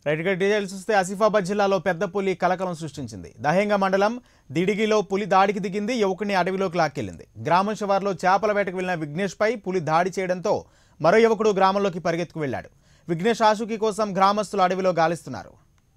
రైట్గా details చూస్తే ఆసిఫాబాద్ జిల్లాలో పెద్ద పులి కలకలం సృష్టించింది దహేంగ మండలం దిడిగిలో పులి దాడికి దిగింది యువకుని అడవిలోకి లాక్కెళ్లింది గ్రామం శివార్లో చేపల వేటకు వెళ్లిన విఘ్నేష్పై పులి దాడి చేయడంతో మరో యువకుడు గ్రామంలోకి పరిగెత్తుకు వెళ్లాడు విఘ్నేష్ ఆశుకి కోసం గ్రామస్తులు అడవిలో గాలిస్తున్నారు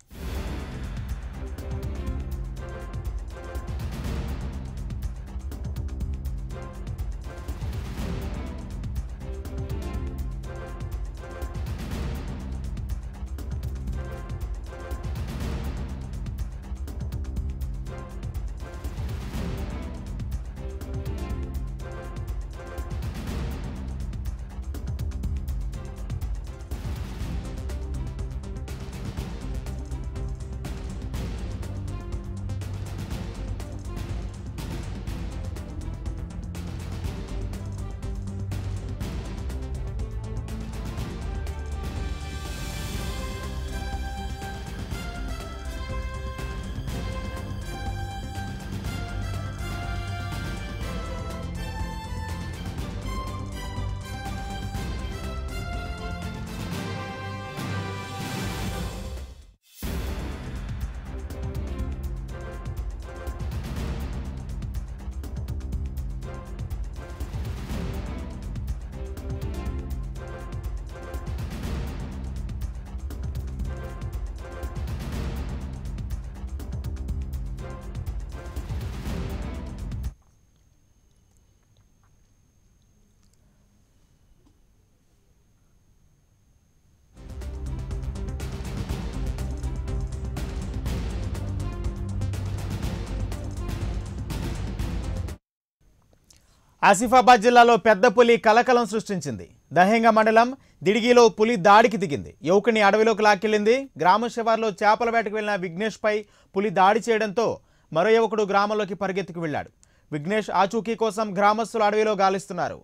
ఆసిఫాబాద్ జిల్లాలో పెద్ద పులి కలకలం సృష్టించింది దహేంగ మండలం దిడిగిలో పులి దాడికి దిగింది యువకుని అడవిలోకి లాక్కెళ్లింది గ్రామ శివార్లో చేపల వేటకు వెళ్లిన విఘ్నేష్పై పులి దాడి చేయడంతో మరో యువకుడు గ్రామంలోకి పరిగెత్తుకు వెళ్లాడు విఘ్నేష్ ఆచూకీ కోసం గ్రామస్తులు అడవిలో గాలిస్తున్నారు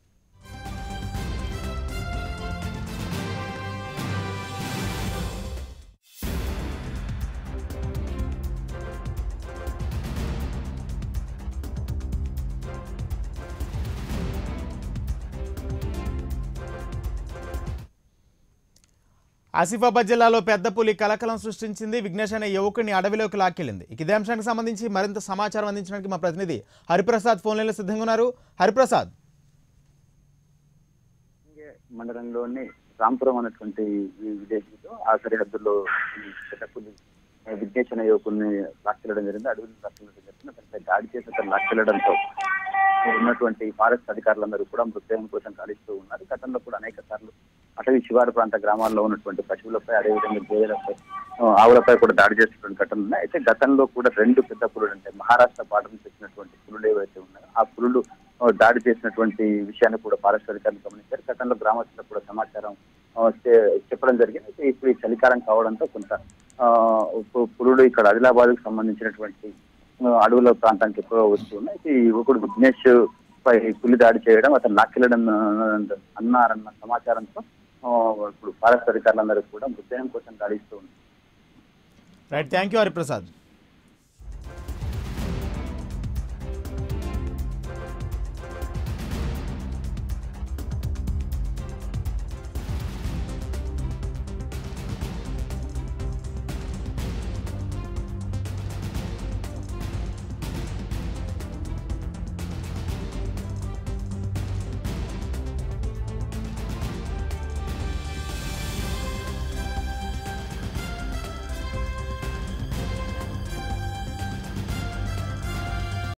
ఆసిఫాబాద్ జిల్లాలో పెద్ద పులి కలకలం సృష్టించింది విఘ్నేష్ అనే యువకుని అడవిలోకి లాక్కెళ్లింది ఇక ఇదే అంశానికి సంబంధించి మరింత సమాచారం అందించడానికి మా ప్రతినిధి హరిప్రసాద్ ఫోన్ లైన్లో సిద్ధంగా ఉన్నారు హరిప్రసాద్ మండలంలోని రాంపురం అన్నటువంటి ఈ విలేజ్లో ఆ సరిహద్దులో ఈ పెద్దపులి విఘ్నేష్ అనే యువకుల్ని లాక్కెళ్ళడం జరిగింది అడవిని లాక్కెళ్ళడం జరిగింది అతనిపై దాడి చేసి అతను లాక్కెళ్లడంతో ఉన్నటువంటి ఫారెస్ట్ అధికారులందరూ కూడా మృతదేహం కోసం గాలిస్తూ ఉన్నారు గతంలో కూడా అనేక సార్లు అటవీ శివారు ప్రాంత గ్రామాల్లో ఉన్నటువంటి పశువులపై అదేవిధంగా గేదెలపై ఆ, ఆవులపై కూడా దాడి చేస్తున్నటువంటి ఘటనలు ఉన్నాయి అయితే గతంలో కూడా రెండు పెద్ద పులులు అంటే మహారాష్ట్ర బార్డర్ నుంచి వచ్చినటువంటి పులులు ఏవైతే ఉన్నాయో ఆ పులులు ఆ, దాడి చేసినటువంటి విషయాన్ని కూడా ఫారెస్ట్ అధికారులు గమనించారు గతంలో గ్రామస్తులకు కూడా సమాచారం ఆ, చె- చెప్పడం జరిగింది అయితే ఇప్పుడు ఈ చలికాలం కావడంతో కొంత ఆ, పు- పులులు ఇక్కడ ఆదిలాబాద్ కు సంబంధించినటువంటి ఆ, అడవుల ప్రాంతానికి ఎక్కువగా వస్తున్నాయి అయితే ఈ యువకుడు విఘ్నేష్ పై పులి దాడి చేయడం అతను లాక్కెళ్లడం ఆ, అన్నారన్న సమాచారంతో ఆ, ఇప్పుడు ఫారెస్ట్ అధికారులందరూ కూడా మృతదేహం కోసం గాలిస్తూ ఉన్నారు రైట్ థ్యాంక్ యూ హరిప్రసాద్